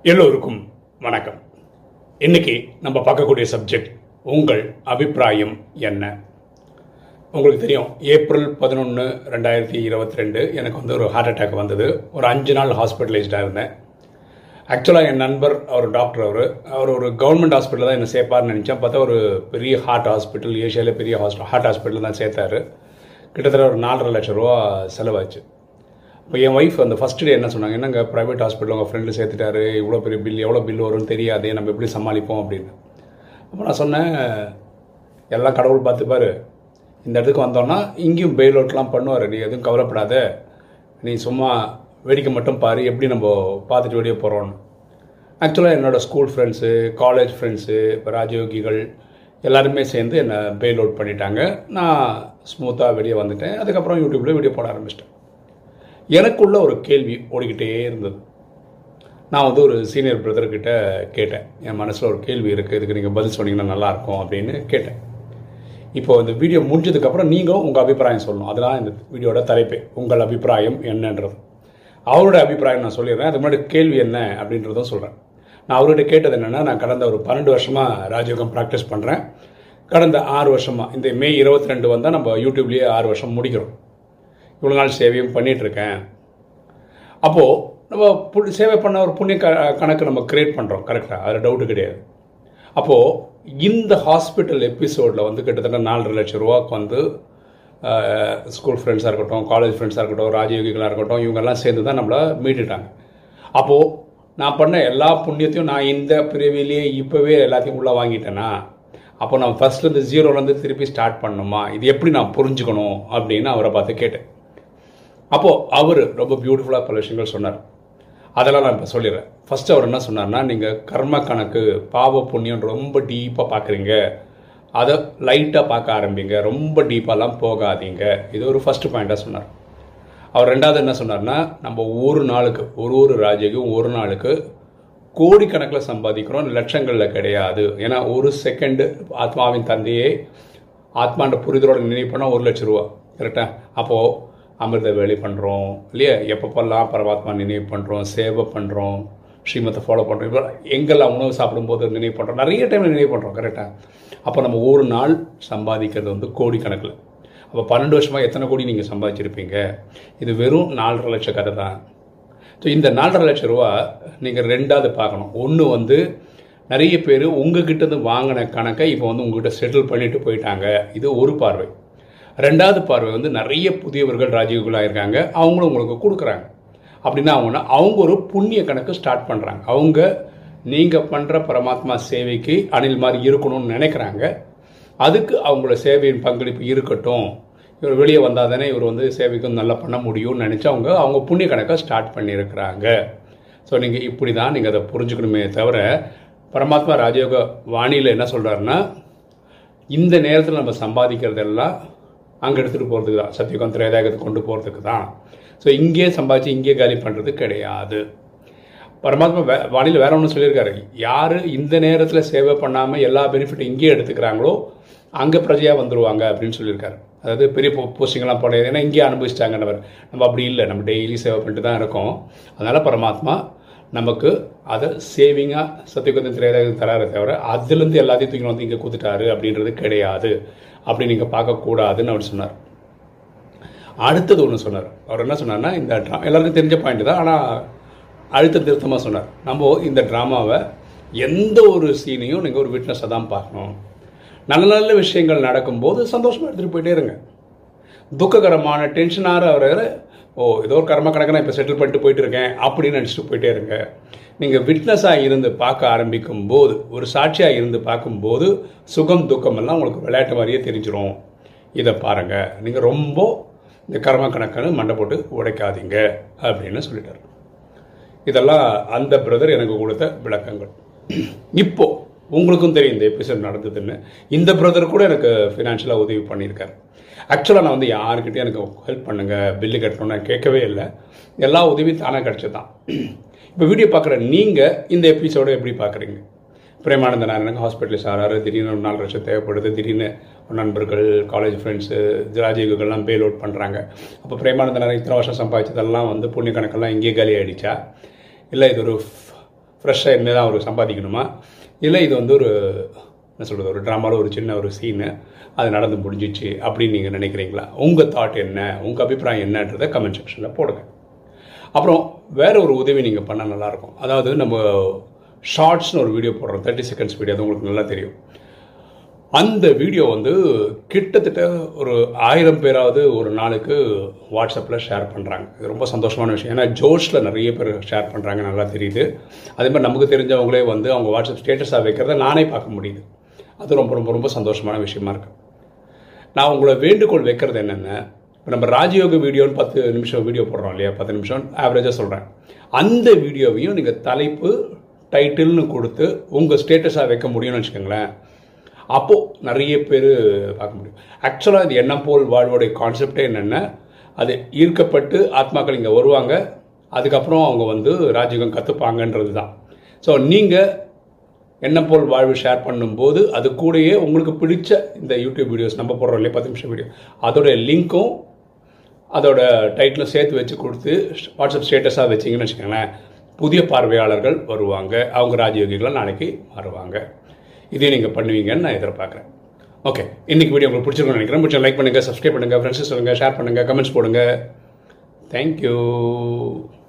எல்லோருக்கும் வணக்கம் இன்னைக்கு நம்ம பார்க்கக்கூடிய சப்ஜெக்ட் உங்கள் அபிப்பிராயம் என்ன உங்களுக்கு தெரியும் ஏப்ரல் பதினொன்று ரெண்டாயிரத்தி இருபத்தி ரெண்டு எனக்கு வந்து ஒரு ஹார்ட் அட்டாக் வந்தது ஒரு அஞ்சு நாள் ஹாஸ்பிட்டலைஸ்டாக இருந்தேன் ஆக்சுவலாக என் நண்பர் அவர் டாக்டர் அவர் அவர் ஒரு கவர்மெண்ட் ஹாஸ்பிட்டல் தான் என்ன சேர்ப்பார்னு நினச்சேன் பார்த்தா ஒரு பெரிய ஹார்ட் ஹாஸ்பிட்டல் ஏஷியாவிலே பெரிய ஹாஸ்பிட்டல் ஹார்ட் ஹாஸ்பிட்டல் தான் சேர்த்தாரு கிட்டத்தட்ட ஒரு நாலரை லட்சம் ரூபா செலவாச்சு இப்போ என் ஒய்ஃப் அந்த ஃபஸ்ட் டே என்ன சொன்னாங்க என்னங்க ப்ரைவேட் ஹாஸ்பிட்டல் உங்கள் ஃப்ரெண்டு சேர்த்துட்டாரு இவ்வளோ பெரிய பில் எவ்வளோ பில் வரும்னு தெரியாதே நம்ம எப்படி சமாளிப்போம் அப்படின்னு அப்போ நான் சொன்னேன் எல்லாம் கடவுள் பார்த்துப்பாரு இந்த இடத்துக்கு வந்தோன்னா இங்கேயும் பெயில் அவுட்லாம் பண்ணுவார் நீ எதுவும் கவலைப்படாத நீ சும்மா வேடிக்கை மட்டும் பாரு எப்படி நம்ம பார்த்துட்டு வெளியே போகிறோன்னு ஆக்சுவலாக என்னோடய ஸ்கூல் ஃப்ரெண்ட்ஸு காலேஜ் ஃப்ரெண்ட்ஸு இப்போ ராஜயோகிகள் எல்லாருமே சேர்ந்து என்னை பெயில் அவுட் பண்ணிட்டாங்க நான் ஸ்மூத்தாக வெளியே வந்துட்டேன் அதுக்கப்புறம் யூடியூப்பில் வீடியோ போட ஆரம்பிச்சிட்டேன் எனக்குள்ள ஒரு கேள்வி ஓடிக்கிட்டே இருந்தது நான் வந்து ஒரு சீனியர் பிரதர்கிட்ட கேட்டேன் என் மனசில் ஒரு கேள்வி இருக்குது இதுக்கு நீங்கள் பதில் சொன்னீங்கன்னா நல்லாயிருக்கும் அப்படின்னு கேட்டேன் இப்போ இந்த வீடியோ முடிஞ்சதுக்கப்புறம் நீங்களும் உங்கள் அபிப்பிராயம் சொல்லணும் அதெல்லாம் இந்த வீடியோட தலைப்பே உங்கள் அபிப்பிராயம் என்னன்றது அவரோட அபிப்பிராயம் நான் சொல்லிடுறேன் அதுக்கு முன்னாடி கேள்வி என்ன அப்படின்றதும் சொல்கிறேன் நான் அவர்கிட்ட கேட்டது என்னென்னா நான் கடந்த ஒரு பன்னெண்டு வருஷமாக ராஜயோகம் ப்ராக்டிஸ் பண்ணுறேன் கடந்த ஆறு வருஷமாக இந்த மே இருபத்தி ரெண்டு வந்தால் நம்ம யூடியூப்லேயே ஆறு வருஷம் முடிக்கிறோம் இவ்வளோ நாள் சேவையும் பண்ணிகிட்ருக்கேன் அப்போது நம்ம பு சேவை பண்ண ஒரு புண்ணிய க கணக்கு நம்ம க்ரியேட் பண்ணுறோம் கரெக்டாக அதில் டவுட்டு கிடையாது அப்போது இந்த ஹாஸ்பிட்டல் எபிசோடில் வந்து கிட்டத்தட்ட நாலரை லட்சம் ரூபாய்க்கு வந்து ஸ்கூல் ஃப்ரெண்ட்ஸாக இருக்கட்டும் காலேஜ் ஃப்ரெண்ட்ஸாக இருக்கட்டும் ராஜயோகிகளாக இருக்கட்டும் இவங்கெல்லாம் சேர்ந்து தான் நம்மளை மீட்டுட்டாங்க அப்போது நான் பண்ண எல்லா புண்ணியத்தையும் நான் இந்த பிரிவிலேயே இப்போவே எல்லாத்தையும் உள்ளே வாங்கிட்டேன்னா அப்போ நான் ஃபஸ்ட்லேருந்து ஜீரோலேருந்து திருப்பி ஸ்டார்ட் பண்ணணுமா இது எப்படி நான் புரிஞ்சுக்கணும் அப்படின்னு அவரை பார்த்து கேட்டேன் அப்போது அவர் ரொம்ப பியூட்டிஃபுல்லாக பல விஷயங்கள் சொன்னார் அதெல்லாம் நான் இப்போ சொல்லிடுறேன் ஃபஸ்ட்டு அவர் என்ன சொன்னார்னா நீங்கள் கர்ம கணக்கு பாவ புண்ணியம் ரொம்ப டீப்பாக பார்க்குறீங்க அதை லைட்டாக பார்க்க ஆரம்பிங்க ரொம்ப டீப்பாலாம் போகாதீங்க இது ஒரு ஃபஸ்ட்டு பாயிண்ட்டாக சொன்னார் அவர் ரெண்டாவது என்ன சொன்னார்னா நம்ம ஒரு நாளுக்கு ஒரு ஒரு ராஜ்யக்கும் ஒரு நாளுக்கு கோடிக்கணக்கில் சம்பாதிக்கிறோம் லட்சங்களில் கிடையாது ஏன்னா ஒரு செகண்டு ஆத்மாவின் தந்தையே ஆத்மாண்ட புரிதலோட நினைவு பண்ணால் ஒரு லட்ச ரூபா கரெக்டாக அப்போது அமிர்த வேலை பண்ணுறோம் இல்லையா எப்பப்பெல்லாம் பரமாத்மா நினைவு பண்ணுறோம் சேவை பண்ணுறோம் ஸ்ரீமத்தை ஃபாலோ பண்ணுறோம் இப்போ எங்கெல்லாம் உணவு சாப்பிடும்போது நினைவு பண்ணுறோம் நிறைய டைமில் நினைவு பண்ணுறோம் கரெக்டாக அப்போ நம்ம ஒரு நாள் சம்பாதிக்கிறது வந்து கோடிக்கணக்கில் அப்போ பன்னெண்டு வருஷமாக எத்தனை கோடி நீங்கள் சம்பாதிச்சிருப்பீங்க இது வெறும் நாலரை லட்சம் கதை தான் ஸோ இந்த நாலரை லட்சம் ரூபா நீங்கள் ரெண்டாவது பார்க்கணும் ஒன்று வந்து நிறைய பேர் உங்ககிட்ட வாங்கின கணக்கை இப்போ வந்து உங்ககிட்ட செட்டில் பண்ணிட்டு போயிட்டாங்க இது ஒரு பார்வை ரெண்டாவது பார்வை வந்து நிறைய புதியவர்கள் ராஜீவ்களாக இருக்காங்க அவங்களும் உங்களுக்கு கொடுக்குறாங்க அப்படின்னா அவங்க அவங்க ஒரு புண்ணிய கணக்கு ஸ்டார்ட் பண்ணுறாங்க அவங்க நீங்கள் பண்ணுற பரமாத்மா சேவைக்கு அணில் மாதிரி இருக்கணும்னு நினைக்கிறாங்க அதுக்கு அவங்களோட சேவையின் பங்களிப்பு இருக்கட்டும் இவர் வெளியே வந்தால் தானே இவர் வந்து சேவைக்கும் நல்லா பண்ண முடியும்னு நினச்சி அவங்க அவங்க புண்ணிய கணக்கை ஸ்டார்ட் பண்ணியிருக்கிறாங்க ஸோ நீங்கள் இப்படி தான் நீங்கள் அதை புரிஞ்சுக்கணுமே தவிர பரமாத்மா ராஜயோக வாணியில் என்ன சொல்கிறாருன்னா இந்த நேரத்தில் நம்ம சம்பாதிக்கிறதெல்லாம் அங்கே எடுத்துகிட்டு போகிறதுக்கு தான் சத்தியகம் திரேதாயகத்தை கொண்டு போகிறதுக்கு தான் ஸோ இங்கே சம்பாதிச்சு இங்கே காலி பண்ணுறது கிடையாது பரமாத்மா வே வானிலை வேற ஒன்று சொல்லியிருக்காரு யார் இந்த நேரத்தில் சேவை பண்ணாமல் எல்லா பெனிஃபிட்டும் இங்கேயே எடுத்துக்கிறாங்களோ அங்கே பிரஜையாக வந்துடுவாங்க அப்படின்னு சொல்லியிருக்காரு அதாவது பெரிய போ போஸ்டிங்கெல்லாம் போட ஏன்னா இங்கேயே அனுபவிச்சிட்டாங்கன்னவர் நம்ம அப்படி இல்லை நம்ம டெய்லி சேவை பண்ணிட்டு தான் இருக்கோம் அதனால் பரமாத்மா நமக்கு அதை சேவிங்காக சத்தியகுந்தம் திரையாக தராரு தவிர அதுலேருந்து எல்லாத்தையும் தூக்கி வந்து இங்கே கொடுத்துட்டாரு அப்படின்றது கிடையாது அப்படி நீங்கள் பார்க்கக்கூடாதுன்னு அவர் சொன்னார் அடுத்தது ஒன்று சொன்னார் அவர் என்ன சொன்னார்னா இந்த ட்ரா எல்லாருக்கும் தெரிஞ்ச பாயிண்ட் தான் ஆனால் அழுத்த திருத்தமாக சொன்னார் நம்ம இந்த ட்ராமாவை எந்த ஒரு சீனையும் நீங்கள் ஒரு விட்னஸை தான் பார்க்கணும் நல்ல நல்ல விஷயங்கள் நடக்கும்போது சந்தோஷமாக எடுத்துகிட்டு போயிட்டே இருங்க துக்ககரமான டென்ஷனாக அவர் ஓ ஏதோ ஒரு கர்ம கணக்கு நான் இப்போ செட்டில் பண்ணிட்டு போயிட்டு இருக்கேன் அப்படின்னு நினச்சிட்டு போயிட்டே இருங்க நீங்கள் விட்னஸாக இருந்து பார்க்க ஆரம்பிக்கும் போது ஒரு சாட்சியாக இருந்து பார்க்கும்போது சுகம் துக்கம் எல்லாம் உங்களுக்கு விளையாட்டு மாதிரியே தெரிஞ்சிடும் இதை பாருங்கள் நீங்கள் ரொம்ப இந்த கர்ம கணக்குன்னு மண்டை போட்டு உடைக்காதீங்க அப்படின்னு சொல்லிட்டார் இதெல்லாம் அந்த பிரதர் எனக்கு கொடுத்த விளக்கங்கள் இப்போ உங்களுக்கும் தெரியும் இந்த எபிசோட் நடந்ததுன்னு இந்த பிரதர் கூட எனக்கு ஃபினான்ஷியலாக உதவி பண்ணியிருக்காரு ஆக்சுவலாக நான் வந்து யாருக்கிட்டையும் எனக்கு ஹெல்ப் பண்ணுங்கள் பில்லு கட்டணும்னு நான் கேட்கவே இல்லை எல்லா உதவியும் தானே கிடச்சது தான் இப்போ வீடியோ பார்க்குற நீங்கள் இந்த எபிசோடை எப்படி பார்க்குறீங்க பிரேமானந்த நான் எனக்கு ஹாஸ்பிட்டலில் சாராரு திடீர்னு ஒரு நாலு லட்சம் தேவைப்படுது திடீர்னு நண்பர்கள் காலேஜ் ஃப்ரெண்ட்ஸு ராஜீவுகள்லாம் பேல் அவுட் பண்ணுறாங்க அப்போ பிரேமானந்த நான் இத்தனை வருஷம் சம்பாதிச்சதெல்லாம் வந்து புண்ணிய கணக்கெல்லாம் இங்கேயே காலி ஆகிடுச்சா இல்லை இது ஒரு ஃப்ரெஷ்ஷாக இனிமேல் தான் அவர் சம்பாதிக்கணுமா இல்லை இது வந்து ஒரு என்ன சொல்கிறது ஒரு ட்ராமாவில் ஒரு சின்ன ஒரு சீனு அது நடந்து முடிஞ்சிச்சு அப்படின்னு நீங்கள் நினைக்கிறீங்களா உங்கள் தாட் என்ன உங்கள் அபிப்பிராயம் என்னன்றதை கமெண்ட் செக்ஷனில் போடுங்க அப்புறம் வேற ஒரு உதவி நீங்கள் பண்ணால் நல்லாயிருக்கும் அதாவது நம்ம ஷார்ட்ஸ்னு ஒரு வீடியோ போடுறோம் தேர்ட்டி செகண்ட்ஸ் வீடியோ அது உங்களுக்கு நல்லா தெரியும் அந்த வீடியோ வந்து கிட்டத்தட்ட ஒரு ஆயிரம் பேராவது ஒரு நாளுக்கு வாட்ஸ்அப்பில் ஷேர் பண்ணுறாங்க இது ரொம்ப சந்தோஷமான விஷயம் ஏன்னா ஜோஷில் நிறைய பேர் ஷேர் பண்ணுறாங்க நல்லா தெரியுது அதே மாதிரி நமக்கு தெரிஞ்சவங்களே வந்து அவங்க வாட்ஸ்அப் ஸ்டேட்டஸாக வைக்கிறத நானே பார்க்க முடியுது அது ரொம்ப ரொம்ப ரொம்ப சந்தோஷமான விஷயமா இருக்கு நான் உங்களை வேண்டுகோள் வைக்கிறது என்னென்ன இப்போ நம்ம ராஜயோக வீடியோன்னு பத்து நிமிஷம் வீடியோ போடுறோம் இல்லையா பத்து நிமிஷம் ஆவரேஜாக சொல்கிறேன் அந்த வீடியோவையும் நீங்கள் தலைப்பு டைட்டில்னு கொடுத்து உங்கள் ஸ்டேட்டஸாக வைக்க முடியும்னு வச்சுக்கோங்களேன் அப்போது நிறைய பேர் பார்க்க முடியும் ஆக்சுவலாக இது எண்ணம் போல் வாழ்வோடைய கான்செப்டே என்னென்ன அது ஈர்க்கப்பட்டு ஆத்மாக்கள் இங்கே வருவாங்க அதுக்கப்புறம் அவங்க வந்து ராஜயோகம் கற்றுப்பாங்கன்றது தான் ஸோ நீங்கள் எண்ணம் போல் வாழ்வு ஷேர் பண்ணும்போது அது கூடயே உங்களுக்கு பிடிச்ச இந்த யூடியூப் வீடியோஸ் நம்ம போடுறோம் இல்லையா பத்து நிமிஷம் வீடியோ அதோடைய லிங்க்கும் அதோட டைட்டிலும் சேர்த்து வச்சு கொடுத்து வாட்ஸ்அப் ஸ்டேட்டஸாக வச்சிங்கன்னு வச்சுக்கோங்களேன் புதிய பார்வையாளர்கள் வருவாங்க அவங்க ராஜயோகிகளாக நாளைக்கு மாறுவாங்க இதே நீங்கள் பண்ணுவீங்கன்னு நான் எதிர்பார்க்குறேன் ஓகே இன்னைக்கு வீடியோ உங்களுக்கு பிடிச்சிருக்கும்னு நினைக்கிறேன் பிடிச்ச லைக் பண்ணுங்கள் சப்ஸ்கிரைப் பண்ணுங்கள் ஃப்ரெண்ட்ஸ் சொல்லுங்கள் ஷேர் பண்ணுங்கள் கமெண்ட்ஸ் போடுங்க தேங்க்யூ